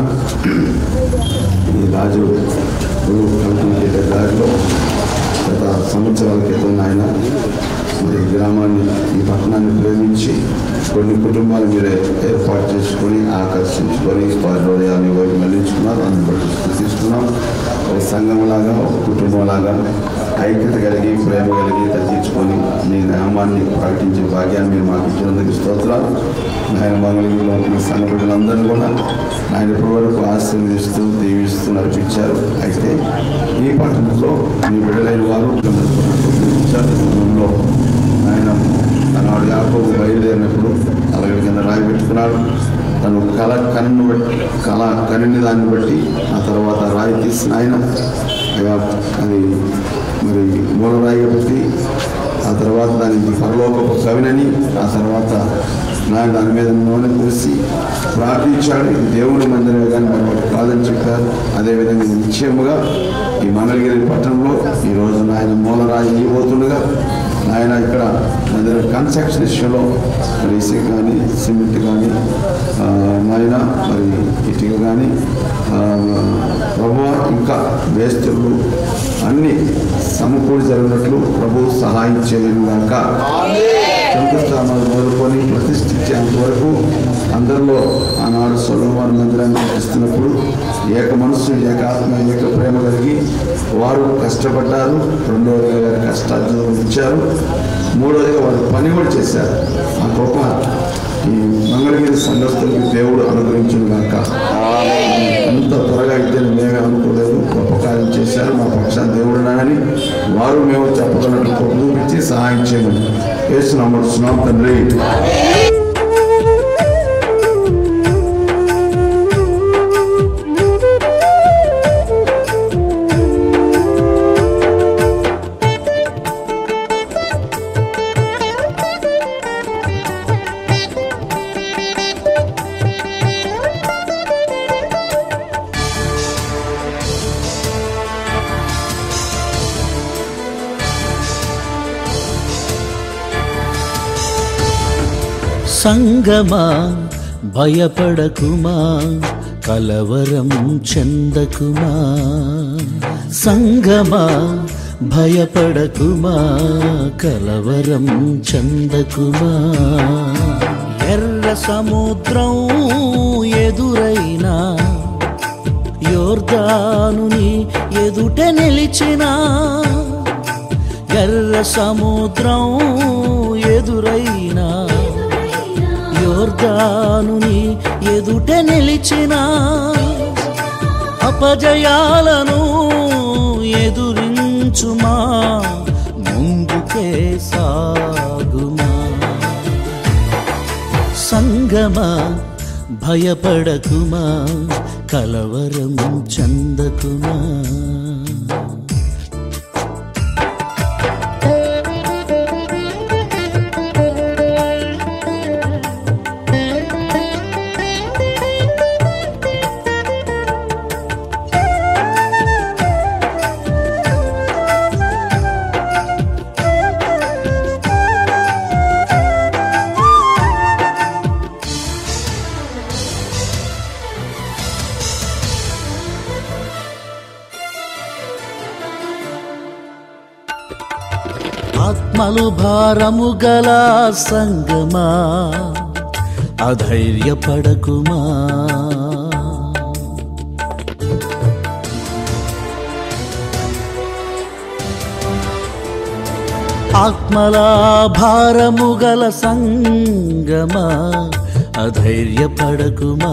ఈ రాజు కంపెనీ దారిలో గత సంవత్సరాల క్రితం ఆయన మరి గ్రామాన్ని ఈ పట్టణాన్ని ప్రేమించి కొన్ని కుటుంబాలు మీరే ఏర్పాటు చేసుకొని ఆకర్షించుకొని వారి హృదయాన్ని వైపు మళ్లించుకున్నారు అందుని బట్టి స్థుతిస్తున్నాం ఒక సంఘంలాగా ఒక కుటుంబంలాగా ఐక్యత కలిగి ప్రేమ కలిగి తగ్గించుకొని మీ నామాన్ని ప్రకటించే భాగ్యాన్ని మీరు మాకు ఇచ్చినందుకు స్తోత్రాలు ఆయన మంగళగిరిలో ఉన్న సంఘ బిడ్డలందరూ కూడా ఆయన ఇప్పటి వరకు ఆశీర్వదిస్తూ దీవిస్తూ నడిపించారు అయితే ఈ పట్టణంలో మీ బిడ్డలైన వారు సంఘంలో ఆయన తనాడు యాకోబు బయలుదేరినప్పుడు అలాగే కింద రాయి పెట్టుకున్నాడు తను కళ కన్ను బట్టి కళ కనిని దాన్ని బట్టి ఆ తర్వాత రాయి తీసిన ఆయన అయ్యా అది మరి మూలరాయిగా పెట్టి ఆ తర్వాత దానికి పరలోకపు కవినని ఆ తర్వాత నా దాని మీద నూనె పూసి ప్రార్థించాడు ఇది దేవుని మందిరమే కానీ మరొకటి కాదని చెప్పారు అదేవిధంగా నిశ్చయముగా ఈ మంగళగిరి పట్టణంలో ఈరోజు ఆయన మూలరాయి ఇవ్వబోతుండగా ఆయన ఇక్కడ మందిర కన్స్ట్రక్షన్ విషయంలో మరి ఇసుక కానీ సిమెంట్ కానీ నాయన మరి ఇటుక కానీ ప్రభు ఇంకా వేస్తులు అన్ని సమకూడి జరిగినట్లు ప్రభు సహాయం చేయను గాక శంకుస్థానాలు మొదలుకొని ప్రతిష్ఠించేంత వరకు అందరిలో ఆనాడు సొలవారి మందిరాన్ని ప్రతిస్తున్నప్పుడు ఏక మనస్సు ఏకాత్మ ఏక ప్రేమ కలిగి వారు కష్టపడ్డారు రెండవదిగా వారి కష్టాలు ఇచ్చారు మూడవదిగా వారు పని కూడా చేశారు ఆ గొప్ప ఈ మంగళగిరి సంఘస్థులకి దేవుడు అనుగ్రహించిన గాక ఎంత త్వరగా అయితే మేమే అనుకోలేదు గొప్ప కార్యం చేశారు మా పక్షాన్ని దేవుడు నాయని వారు మేము చెప్పగలట్టు కృప చూపించి సహాయం చేయమని వేసి నమ్ముతున్నాం తండ్రి సంగమా భయపడకుమా కలవరం చెందకుమా సంగమా భయపడకుమా కలవరం చందకుమా ఎర్ర సముద్రం ఎదురైనా యోర్దానుని ఎదుట నిలిచినా ఎర్ర సముద్రం ఎదురైనా యోర్దానుని ఎదుట నిలిచినా అపజయాలను ఎదురించుమా ముందుకే సాగుమా సంగమా భయపడకుమా కలవరం చందకుమా ఆత్మలు భారము గల సంగమా అధైర్యపడకుమా ఆత్మల భారము గల సంగమా అధైర్యపడకుమా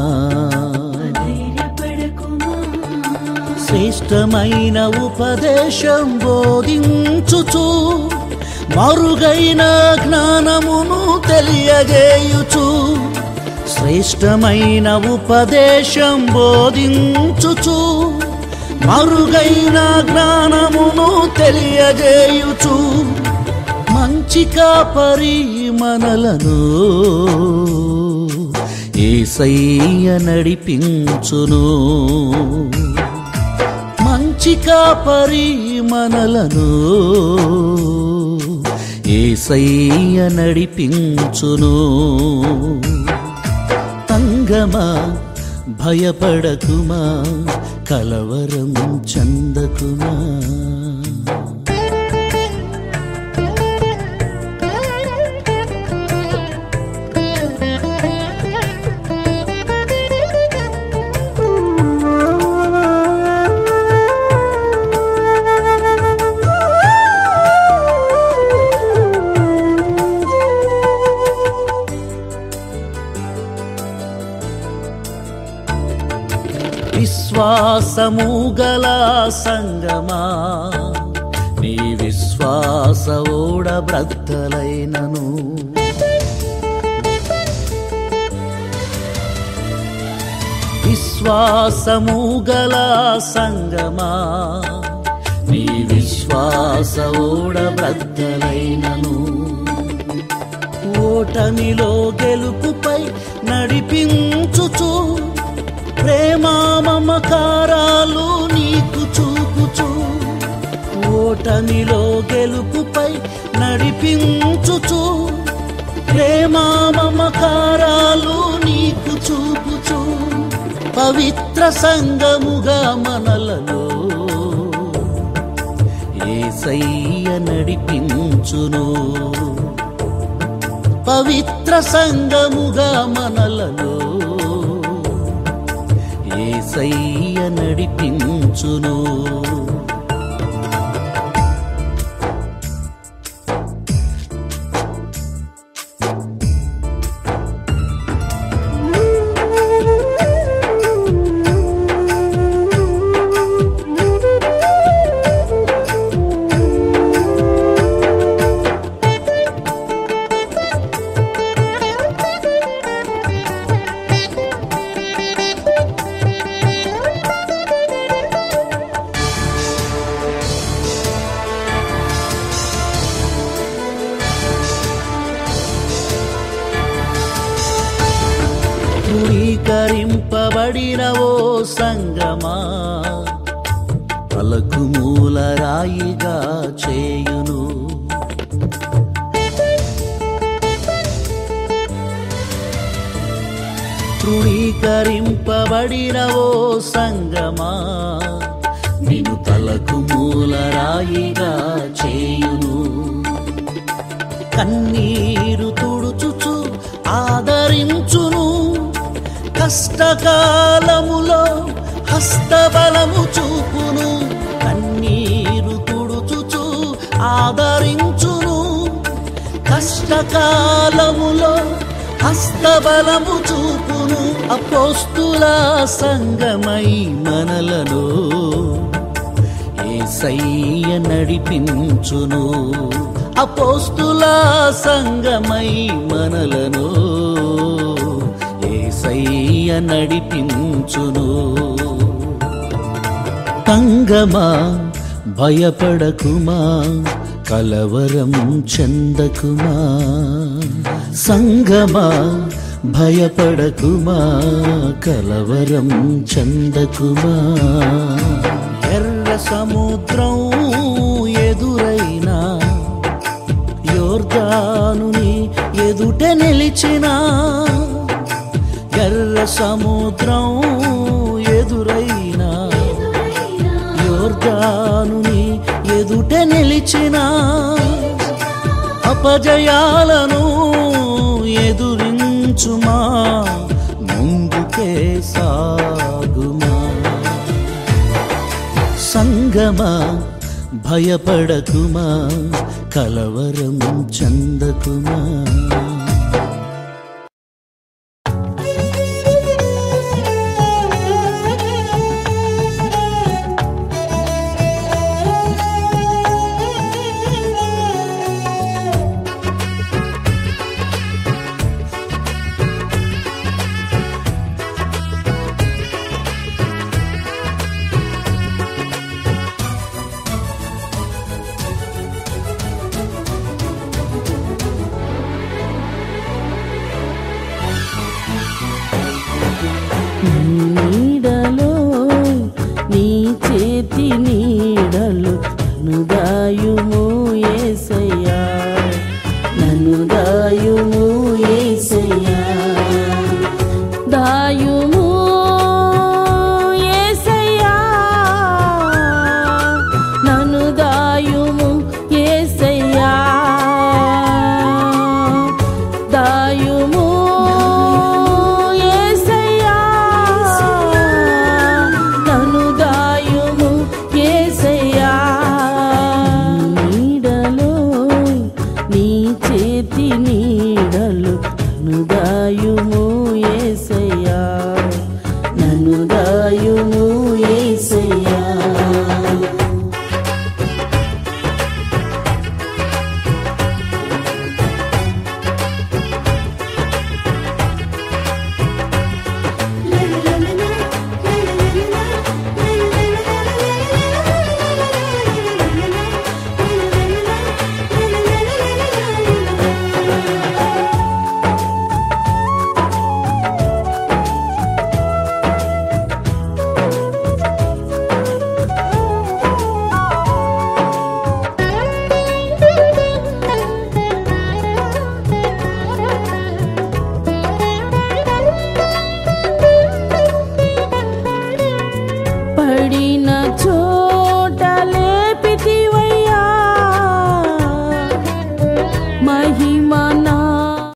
శ్రేష్టమైన ఉపదేశం బోధించుచు మరుగైన జ్ఞానమును తెలియజేయుచు శ్రేష్టమైన ఉపదేశం బోధించుచు మరుగైన జ్ఞానమును తెలియజేయుచు మంచి కాపరి మనలను ఏసయ్య నడిపించును మంచి కాపరి మనలను ఏసయ్య నడిపించును తంగమా భయపడకుమా కలవరం చందకుమా విశ్వాసము గల సంగమా నీ విశ్వాస ఓడ బ్రద్దలైనను విశ్వాసము గల సంగమా నీ విశ్వాస ఓడ బ్రద్దలైనను ఓటమిలో గెలుపుపై నడిపించుచు ప్రేమ మమకారాలు నీకు చూపుచు ఓటమిలో గెలుపుపై నడిపించుచు ప్రేమ మమకారాలు నీకు చూపుచు పవిత్ర సంగముగా మనలలో ఏసయ్య నడిపించును పవిత్ర సంగముగా మనలలో ఏసయ్య నడిపించును ధృవీకరింపబడిన ఓ సంగమా పలకు మూల రాయిగా చేయును తృణీకరింపబడిన ఓ సంగమా నిన్ను తల శ్రమలకు మూలరాయిగా చేయును కన్నీరు తుడుచుచు ఆదరించును కష్టకాలములో హస్తబలము చూపును కన్నీరు తుడుచుచు ఆదరించును కష్టకాలములో హస్తబలము చూపును అపోస్తుల సంగమై మనలను ఏసయ్య నడిపించును అపోస్తుల సంగమై మనలను ఏసయ్య నడిపించును తంగమా భయపడకుమా కలవరం చెందకుమా సంగమా భయపడకుమా కలవరం చెందకుమా ఎర్ర సముద్రం ఎదురైనా యోర్దానుని ఎదుట నిలిచినా ఎర్ర సముద్రం ఎదురైనా యోర్దానుని ఎదుట నిలిచిన అపజయాలను ఎదురించుమా ముందుకే సాగుమా సంగమా భయపడకుమా కలవరం చందకుమా నీడలో నీ చేతి నీడలు నన్ను దాయుము ఏసయ్యా నన్ను దాయుము